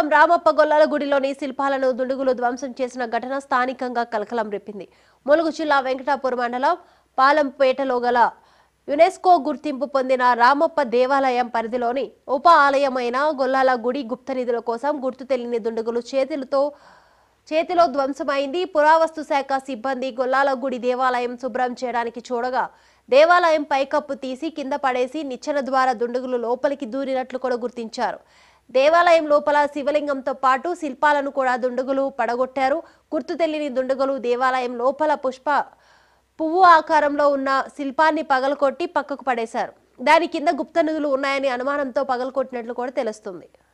శివలింగం రామప్ప గొల్లాల గుడిలోని శిల్పాలను దుండుగులు ధ్వంసం చేసిన ఘటన స్థానికంగా కలకలం రేపింది ములుగు జిల్లా వెంకటాపురం మండలం పాలంపేటలో గల యునెస్కో గుర్తింపు పొందిన రామప్ప దేవాలయం పరిధిలోని ఉప ఆలయమైన గొల్లాల గుడి గుప్త నిధుల కోసం గుర్తు తెలియని దుండుగులు చేతులతో చేతిలో ధ్వంసమైంది పురావస్తు శాఖ సిబ్బంది గొల్లాల గుడి దేవాలయం శుభ్రం చేయడానికి చూడగా దేవాలయం పైకప్పు తీసి కింద పడేసి నిచ్చెన ద్వారా దుండుగులు లోపలికి దూరినట్లు కూడా గుర్తించారు దేవాలయం లోపల శివలింగంతో పాటు శిల్పాలను కూడా దుండుగులు పడగొట్టారు గుర్తు తెలియని దుండుగులు దేవాలయం లోపల పుష్ప పువ్వు ఆకారంలో ఉన్న శిల్పాన్ని పగలకొట్టి పక్కకు పడేశారు దాని కింద గుప్త నిధులు ఉన్నాయని అనుమానంతో పగలకొట్టినట్లు కూడా తెలుస్తుంది